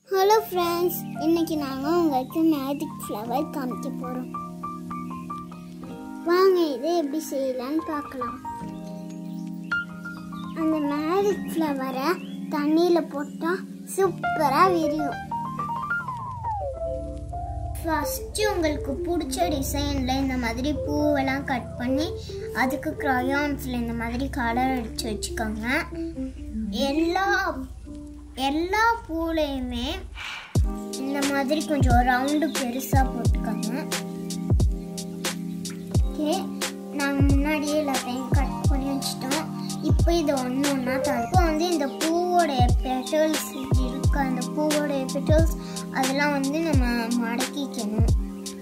Hello friends இன்னைக்கு நாங்கள் உங்களுக்கு மேஜிக் ஃப்ளவர் காமிக்க போகிறோம் வாங்க இதை எப்படி செய்யலான்னு பார்க்கலாம் அந்த மேஜிக் ஃப்ளவரை தண்ணியில் போட்டால் சூப்பராக விரியும் ஃபஸ்ட்டு உங்களுக்கு பிடிச்ச டிசைனில் இந்த மாதிரி பூவெல்லாம் கட் பண்ணி அதுக்கு க்ரையான்ஸில் இந்த மாதிரி கலர் அடித்து வச்சுக்கோங்க எல்லா எல்லா பூலையுமே இந்த மாதிரி கொஞ்சம் ரவுண்டு பெருசாக போட்டுக்கோங்க ஓகே நாங்கள் முன்னாடியே எல்லாத்தையும் கட் பண்ணி வச்சிட்டோம் இப்போ இது ஒன்று ஒன்றா தான் இப்போ வந்து இந்த பூவோடைய பெட்டல்ஸ் இருக்கு அந்த பூவோடைய பெட்டல்ஸ் அதெல்லாம் வந்து நம்ம மடக்கிக்கணும்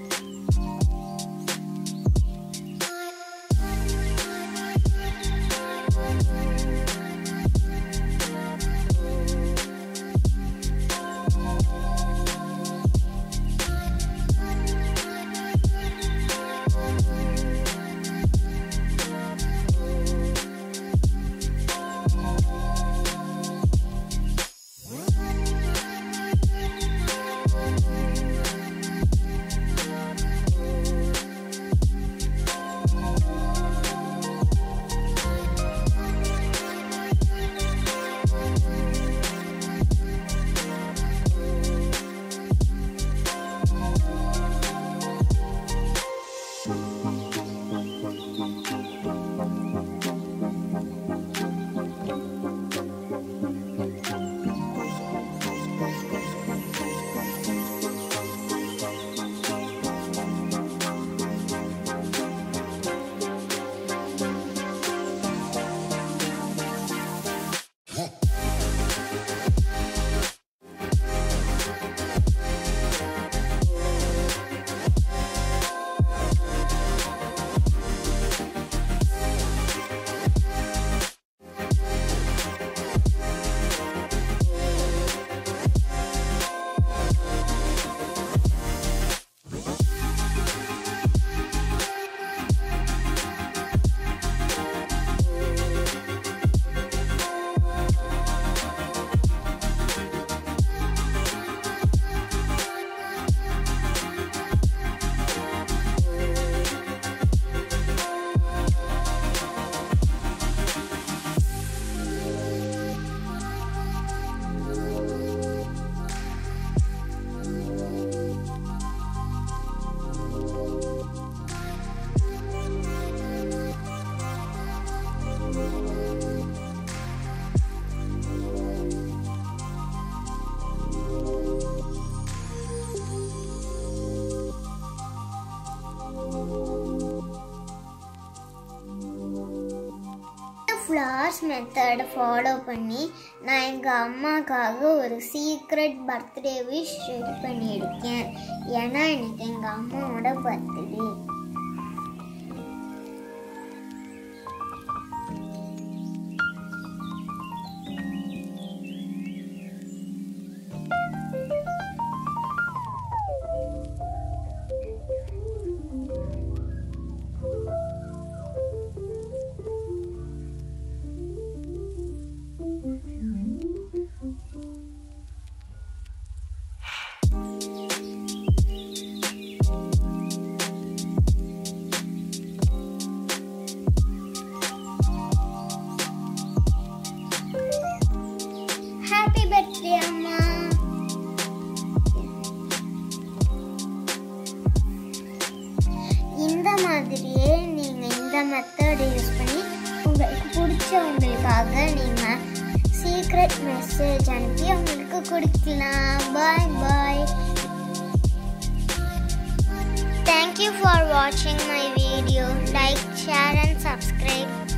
ஃப்ளவர்ஸ் மெத்தடை ஃபாலோ பண்ணி நான் எங்கள் அம்மாக்காக ஒரு சீக்ரெட் பர்த்டே விஷ் ரெடி பண்ணியிருக்கேன் ஏன்னா இன்னைக்கு எங்கள் அம்மாவோட பர்த்டே ஹாப்பி பர்த்டே அம்மா இந்த மாதிரியே நீங்கள் இந்த மெத்தட் யூஸ் பண்ணி உங்களுக்கு பிடிச்சவங்களுக்காக நீங்கள் சீக்ரெட் மெசேஜ் அனுப்பி அவங்களுக்கு கொடுக்கலாம் பாய் பாய் Thank you for watching my video. Like, share and subscribe.